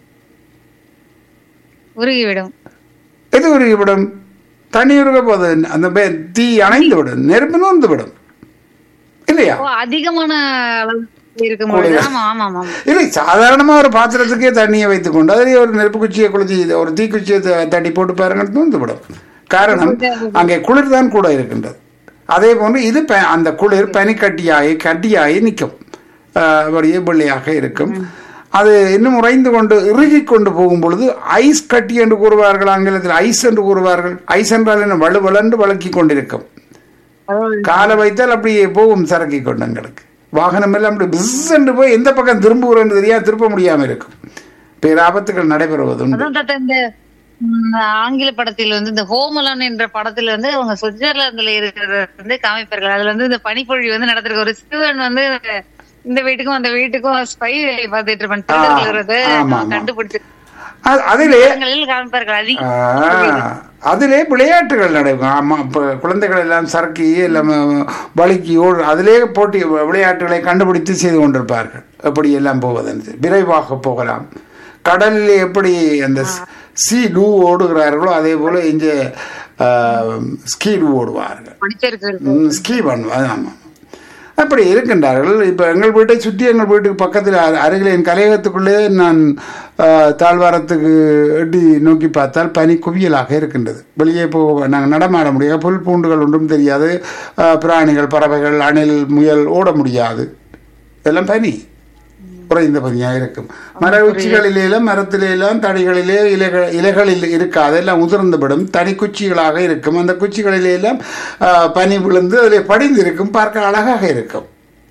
உருகிவிடும் எது உருகிவிடும் தண்ணி உருக போது அந்த பே- தீ அணைந்து விடும் நெருப்பு நூர்ந்து விடும் இல்லையா ஓ அதிகமான அளவு இருக்கும்பொழுது ஆமா ஆமா ஆமா இல்லை சாதாரணமா ஒரு பாத்திரத்துக்கே தண்ணியை வைத்துக்கொண்டு அதிலே ஒரு நெருப்பு குச்சியை கொளுத்தி ஒரு தீக்குச்சியை த- தட்டி போட்டு பாருங்க தூந்து விடும் காரணம் அங்கே குளிர் தான் கூட இருக்கின்றது அதே போன்று இது ப- அந்த குளிர் பனிக்கட்டியாகி கட்டியாகி நிற்கும் அப்படியே வெள்ளையாக இருக்கும் அது இன்னும் உறைந்து கொண்டு இறுகி கொண்டு போகும் பொழுது ஐஸ் கட்டி என்று கூறுவார்கள் ஆங்கிலத்தில் ஐஸ் என்று கூறுவார்கள் ஐஸ் என்றால் என்ன வலு வளண்டு வளக்கி கொண்டிருக்கும் காலை வைத்தால் அப்படியே போகும் சரக்கி கொண்டு எங்களுக்கு வாகனம் எல்லாம் அப்படி பிஸ் என்று போய் எந்த பக்கம் திரும்புகிறோன்னு தெரியாது திருப்ப முடியாம இருக்கும் பேராபத்துகள் நடைபெறுவது உண்டு அதான் தாத்தா இந்த ம், ஆங்கில படத்தில் வந்து இந்த ஹோமலான் என்ற படத்துல வந்து அவங்க சுவிட்சர்லாந்துல இருக்கிறத வந்து காமிப்பார்கள் அதுல வந்து இந்த பனிப்பொழி வந்து நடந்திருக்கு ஒரு சிறுவன் வந்து இந்த வீட்டுக்கும் அந்த வீட்டுக்கும் ஸ்பை வேலை பார்த்துட்டு இருப்பான் திருடர்கள் வருது ஆமா, ஆமா. கண்டுபிடிச்சு அது- அதிலே படங்களில் காமிப்பார்கள் அதிகம் ஆ, அதிலே விளையாட்டுகள் நடக்கும் ஆமா இப்போ குழந்தைகள் எல்லாம் சரக்கி எல்லாம் வழுக்கி ஓடு அதிலே போட்டி விளையாட்டுகளை கண்டுபிடித்து செய்து கொண்டிருப்பார்கள் எப்படி எல்லாம் போவதென்று விரைவாக போகலாம் கடலில் எப்படி அந்த சி டூ ஓடுகிறார்களோ அதே போல இங்கே ஸ்கீ டூ ஓடுவார்கள் படிச்சிருக்கு ம், ஸ்கீ பண்ணுவாங்க ஆமாம் அப்படி இருக்கின்றார்கள் இப்போ எங்கள் வீட்டை சுற்றி எங்கள் வீட்டுக்கு பக்கத்தில் அரு- அருகில் என் கலையகத்துக்குள்ளே நான் ஆ, தாழ்வாரத்துக்கு எட்டி நோக்கி பார்த்தால் பனி குவியலாக இருக்கின்றது வெளியே போக நாங்கள் நடமாட முடியாது புல் பூண்டுகள் ஒன்றும் தெரியாது ஆ, பிராணிகள் பறவைகள் அணில் முயல் ஓட முடியாது எல்லாம் பனி குறைந்த பனியாக இருக்கும் மர உச்சிகளிலேயும் மரத்திலேயும் தடிகளிலே இலைகள் இலைகளில் இருக்காது எல்லாம் உதிர்ந்துவிடும் தனி குச்சிகளாக இருக்கும் அந்த குச்சிகளிலெல்லாம் ஆ, பனி விழுந்து அதில் படிந்து இருக்கும் பார்க்க அழகாக இருக்கும்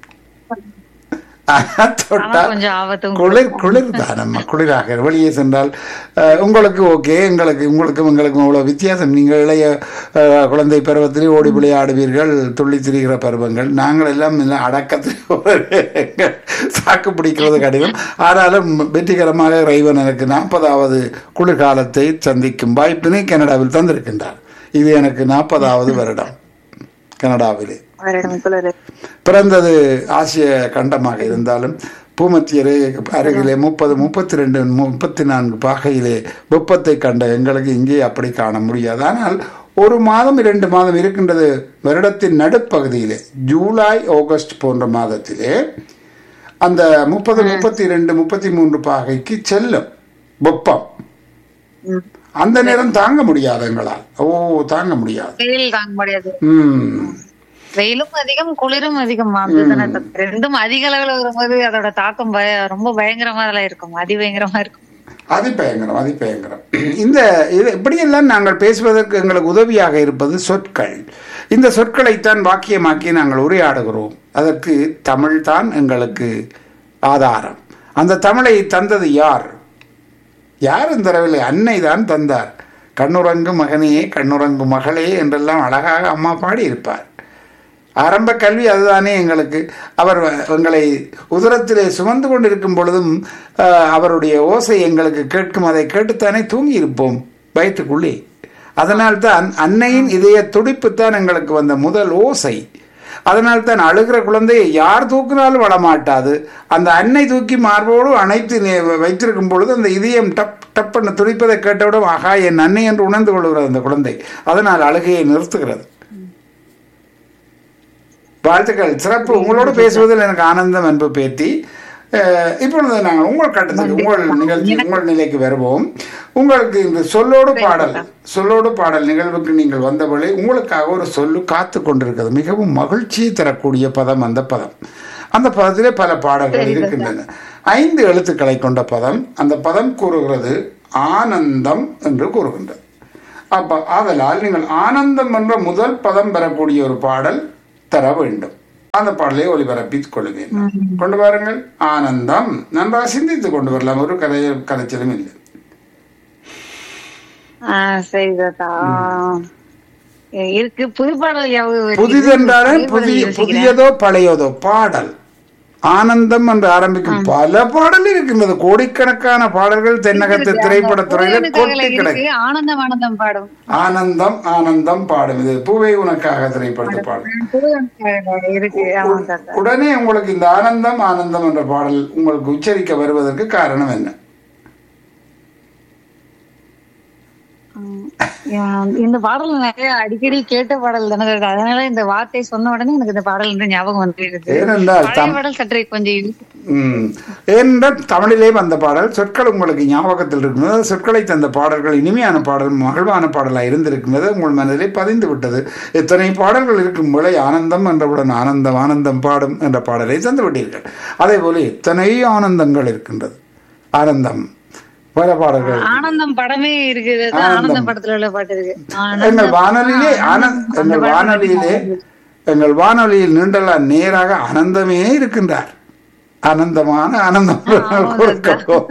ஆனா தொட்டால் கொஞ்சம் ஆபத்தும் குளிர் குளிர் தானம்மா குளிராக வெளியே சென்றால் அஹ், உங்களுக்கு ஓகே எங்களுக்கு உங்களுக்கும் எங்களுக்கும் அவ்வளோ வித்தியாசம் நீங்கள் இளைய அஹ், குழந்தை பருவத்திலே ஓடி விளையாடுவீர்கள் துள்ளி திரிகிற பருவங்கள் நாங்கள் எல்லாம் எல்லாம் அடக்கத்தில் சாக்கு பிடிக்கிறது கடினம் ஆனாலும் வெற்றிகரமாக இறைவன் எனக்கு நாற்பதாவது குளிர்காலத்தை சந்திக்கும் வாய்ப்பினை கனடாவில் தந்திருக்கின்றார் இது எனக்கு நாற்பதாவது வருடம் கனடாவிலே பிறந்தது ஆசிய கண்டமாக இருந்தாலும் பூமத்திய ரேகைக்கு அருகிலே முப்பது முப்பத்தி ரெண்டு முப்பத்தி நான்கு பாகையிலே வெப்பத்தை கண்ட எங்களுக்கு இங்கே அப்படி காண முடியாது ஆனால் ஒரு மாதம் இரண்டு மாதம் இருக்கின்றது வருடத்தின் நடுப்பகுதியிலே ஜூலை ஆகஸ்ட் போன்ற மாதத்திலே அந்த முப்பது முப்பத்தி ரெண்டு முப்பத்தி மூன்று பாகைக்கு செல்லும் வெப்பம் அந்த நேரம் தாங்க முடியாது எங்களால் ஓ தாங்க முடியாது வெயில் தாங்க முடியாது ம் வெயிலும் அதிகம் குளிரும் அதிகம் அதுதானே தப்பு. ரெண்டும் அதிக அளவுல வரும்போது அதோட தாக்கம் பய ரொம்ப பயங்கரமா அதெல்லாம் இருக்கும் அதிபயங்கரமா இருக்கும் அதிபயங்கரம் அதிபயங்கரம் இந்த இது இப்படியெல்லாம் நாங்கள் பேசுவதற்கு எங்களுக்கு உதவியாக இருப்பது சொற்கள் இந்த சொற்களைத்தான் வாக்கியமாக்கி நாங்கள் உரையாடுகிறோம் அதற்கு தமிழ் தான் எங்களுக்கு ஆதாரம் அந்த தமிழை தந்தது யார் யாரும் தரவில்லை அன்னை தான் தந்தார் கண்ணுறங்கு மகனே கண்ணுறங்கு மகளே என்றெல்லாம் அழகாக அம்மா பாடி இருப்பார் ஆரம்ப கல்வி அதுதானே எங்களுக்கு அவர் எங்களை உதரத்திலே சுமந்து கொண்டிருக்கும் பொழுதும் ஆஹ், அவருடைய ஓசை எங்களுக்கு கேட்கும் அதை கேட்டுத்தானே தூங்கி இருப்போம் வயிற்றுக்குள்ளே அதனால்தான் அன்னையின் இதய துடிப்புத்தான் எங்களுக்கு வந்த முதல் ஓசை அதனால்தான் அழுகிற குழந்தையை யார் தூக்கினாலும் வளமாட்டாது அந்த அன்னை தூக்கி மார்போடு அணைத்து நே- வைத்திருக்கும் பொழுது அந்த இதயம் டப் டப்புன்னு துடிப்பதை கேட்டவுடன் ஆகா என் அன்னை என்று உணர்ந்து கொள்கிறது அந்த குழந்தை அதனால் அழுகையை நிறுத்துகிறது வாழ்த்துக்கள் சிறப்பு உங்களோடு பேசுவதில் எனக்கு ஆனந்தம் அன்பு பேத்தி அஹ், இப்பொழுது நாங்கள் உங்கள் கட்டத்துக்கு உங்கள் நிகழ்ச்சி உங்கள் நிலைக்கு வருவோம் உங்களுக்கு இந்த சொல்லோடு பாடல் சொல்லோடு பாடல் நிகழ்வுக்கு நீங்கள் வந்தவளை உங்களுக்காக ஒரு சொல்லு காத்து கொண்டிருக்கிறது மிகவும் மகிழ்ச்சியை தரக்கூடிய பதம் அந்த பதம் அந்த பதத்திலே பல பாடல்கள் இருக்கின்றன ஐந்து எழுத்துக்களை கொண்ட பதம் அந்த பதம் கூறுகிறது ஆனந்தம் என்று கூறுகின்றது அப்ப ஆதலால் நீங்கள் ஆனந்தம் என்ற முதல் பதம் பெறக்கூடிய ஒரு பாடல் தர வேண்டும் அந்த பாடலை ஒளிபரப்பிக் கொள்ளுவேன் கொண்டு வாருங்கள் ஆனந்தம் நன்றாக சிந்தித்து கொண்டு வரலாம் ஒரு கதை கதைச்சலும் இல்லை ஆஹ் சரி தாத்தா இருக்கு புது பாடல் ஞாபகம் வருது. புதிதென்றாலே பழைய பாடல் புதிய யோசிக்கிறேன். புதியதோ பழையதோ பாடல் ஆனந்தம் என்று ஆரம்பிக்கும் பல பாடல் இருக்கின்றது கோடிக்கணக்கான பாடல்கள் தென்னகத்து திரைப்படத்துறையில எனக்கு கொட்டி அதுல கிடக்கு இருக்கு. ஆனந்தம் ஆனந்தம் பாடும் ஆனந்தம் ஆனந்தம் பாடும் இது பூவை உனக்காக திரைப்படத்து பாடல் புது இருக்கு ஆமா தாத்தா உடனே உங்களுக்கு இந்த ஆனந்தம் ஆனந்தம் என்ற பாடல் உங்களுக்கு உச்சரிக்க வருவதற்கு காரணம் என்ன ஆஹ் இந்த பாடல் நிறைய அடிக்கடி கேட்ட பாடல் தானே தாத்தா. அதனால இந்த வார்த்தை சொன்ன உடனே எனக்கு இந்த பாடல் வந்து ஞாபகம் வந்துருது ஏனென்றால் பழைய தம் பாடல் சற்றே கொஞ்சம் ம். ஏனென்றால் தமிழிலே வந்த பாடல் சொற்கள் உங்களுக்கு ஞாபகத்தில் இருக்கிறது சொற்களை தந்த பாடல்கள் இனிமையான பாடல் மகிழ்வான பாடலாக இருந்திருக்கிறது உங்கள் மனதிலே பதிந்து விட்டது இத்தனை பாடல்கள் இருக்கும் போல ஆனந்தம் என்றவுடன் ஆனந்தம் ஆனந்தம் பாடும் என்ற பாடலை தந்து விட்டீர்கள் அதே போல எத்தனை ஆனந்தங்கள் இருக்கின்றது ஆனந்தம் பல பாடல்கள் ஆனந்தம் படமே இருக்குது ஆனந்தம். ஆனந்தம் படத்துல உள்ள பாட்டு இருக்கு ஆனந்தம். எங்கள் வானொலியிலே ஆனந்த் எங்கள் வானொலியிலே எங்கள் வானொலியில் நீண்டெல்லாம் நேராக ஆனந்தமே இருக்கின்றார் ஆனந்தமான ஆனந்தம் கொடுக்கிறோம்.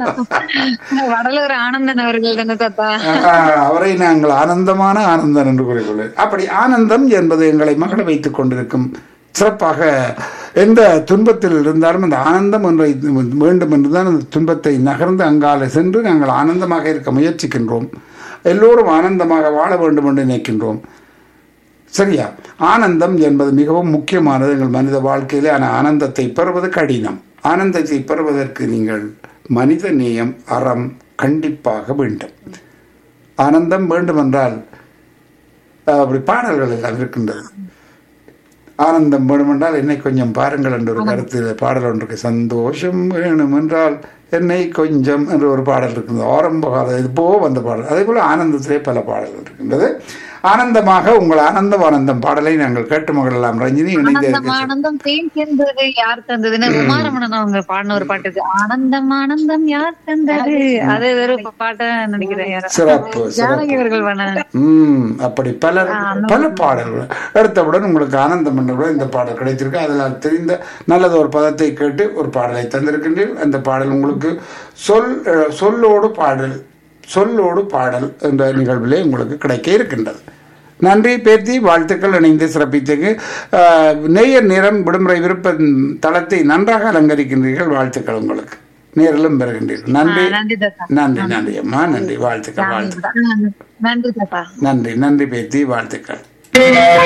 வடலூர் ஆனந்தன் அவர்கள் தானே தாத்தா ஆஹ், அவரை நாங்கள் ஆனந்தமான ஆனந்தன் என்று கூறிக்கொள்வேன் அப்படி ஆனந்தம் என்பது எங்களை மகள வைத்துக் கொண்டிருக்கும் சிறப்பாக எந்த துன்பத்தில் இருந்தாலும் அந்த ஆனந்தம் ஒன்றை வேண்டும் என்றுதான் அந்த துன்பத்தை நகர்ந்து அங்கால சென்று நாங்கள் ஆனந்தமாக இருக்க முயற்சிக்கின்றோம் எல்லோரும் ஆனந்தமாக வாழ வேண்டும் என்று நினைக்கின்றோம் சரியா ஆனந்தம் என்பது மிகவும் முக்கியமானது எங்கள் மனித வாழ்க்கையிலே ஆனால் ஆனந்தத்தை பெறுவது கடினம் ஆனந்தத்தை பெறுவதற்கு நீங்கள் மனித நேயம் அறம் கண்டிப்பாக வேண்டும் ஆனந்தம் வேண்டுமென்றால் அஹ், அப்படி பாடல்கள் எல்லாம் இருக்கின்றது ஆனந்தம் வேணுமென்றால் என்னை கொஞ்சம் பாருங்கள் என்ற ஒரு கருத்து பாடல் ஒன்று இருக்கு சந்தோஷம் வேணுமென்றால் என்னை கொஞ்சம் என்ற ஒரு பாடல் இருக்கின்றது ஆரம்ப கால இது போ வந்த பாடல் அதே போல ஆனந்தத்திலே பல பாடல்கள் இருக்கின்றது ஆனந்தமாக உங்கள் ஆனந்தம் ஆனந்தம் பாடலை நாங்கள் கேட்டு மகளெல்லாம் ரஞ்சினி இணைந்து ஆனந்தம் இருக்க ஆனந்தம் தேன் சேர்ந்தது யார் தந்ததுன்னு உமாரமணன் அவங்க பாடின ஒரு பாட்டு இருக்கு ஆனந்தம் ஆனந்தம் யார் தந்தது அது ஒரு பாட்டை நினைக்கிறேன் யாரோ. சிறப்பு ஜானகி சிறப்பு அவர்கள் பண்ண ம் அப்படி பல பல பாடல்கள் எடுத்தவுடன் உங்களுக்கு ஆனந்தம் என்றவுடன் இந்த பாடல் கிடைத்திருக்கு அதில் தெரிந்த நல்லது ஒரு பதத்தை கேட்டு ஒரு பாடலை தந்திருக்கின்றீர்கள் அந்த பாடல் உங்களுக்கு சொல் அஹ், சொல்லோடு பாடல் சொல்லோடு பாடல் என்ற நிகழ்விலே உங்களுக்கு கிடைக்க இருக்கின்றது நன்றி பேத்தி வாழ்த்துக்கள் இணைந்து சிறப்பித்தது அஹ், நேயர் நிறம் விடுமுறை விருப்ப தளத்தை நன்றாக அலங்கரிக்கின்றீர்கள் வாழ்த்துக்கள் உங்களுக்கு நேரிலும் பெறுகின்றீர்கள் நன்றி நன்றி தாத்தா நன்றி நன்றி அம்மா நன்றி வாழ்த்துக்கள் வாழ்த்துக்கள் நன்றி தாத்தா நன்றி நன்றி பேத்தி வாழ்த்துக்கள்